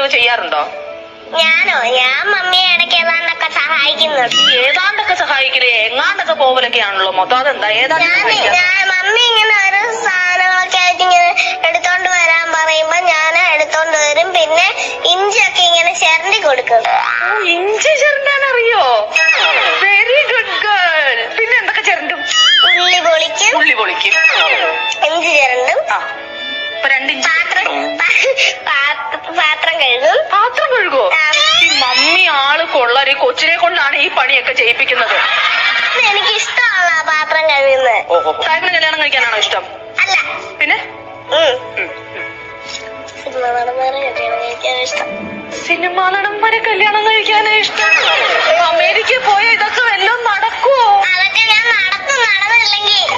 എന്തെങ്കിലും ചെയ്യാറുണ്ടോ ഞാനോ ഞാൻ മമ്മിയെ ഇടയ്ക്ക് ഏതാണ്ടൊക്കെ സഹായിക്കുന്നുണ്ട് ഈ ഏതാണ്ടൊക്കെ സഹായിക്കല് എങ്ങാണ്ടൊക്കെ പോവലൊക്കെയാണല്ലോ മൊത്തം അതെന്താ ഏതാണ്ട് ഞാൻ സഹായിക്കാ? ഞാൻ മമ്മി ഇങ്ങനെ ഓരോ സാധനങ്ങളൊക്കെ ആയിട്ട് ഇങ്ങനെ എടുത്തോണ്ട് വരാൻ പറയുമ്പോ ഞാൻ എടുത്തോണ്ട് വരും പിന്നെ ഇഞ്ചിയൊക്കെ ഇങ്ങനെ ചിരണ്ടി കൊടുക്കും ഓ, ഇഞ്ചി ചെറുണ്ടാൻ അറിയോ വെരി ഗുഡ് ഗേൾ പിന്നെ എന്തൊക്കെ ചെറുണ്ടും ഉള്ളി പൊളിക്കും ഉള്ളി പൊളിക്കും ഇഞ്ചി ചിരണ്ടും ആ ഇപ്പൊ രണ്ട് ഇഞ്ചി പാത്രം പാ- പാത്രം കഴുകും പാത്രം കഴുകുവോ ആ. ഈ മമ്മി ആള് കൊള്ളരി കൊച്ചിനെ കൊണ്ടാണ് ഈ പണിയൊക്കെ ചെയ്യിപ്പിക്കുന്നത് ഇത് എനിക്ക് ഇഷ്ടമുള്ള പാത്രം കഴുകുന്നത് ഓഹോ സാഹിബിന് കല്യാണം കഴിക്കാനാണോ ഇഷ്ടം അല്ല പിന്നെ ഉം. ഉം, ഉം. സിനിമ നടന്മാരെ കല്യാണം കഴിക്കാൻ ഇഷ്ടം സിനിമാ നടന്മാരെ കല്യാണം കഴിക്കാനാ ഇഷ്ടം അമേരിക്കയിൽ പോയ ഇതൊക്കെ വല്ലതും നടക്കുവോ അതൊക്കെ ഞാൻ നടത്തും നടന്നില്ലെങ്കിൽ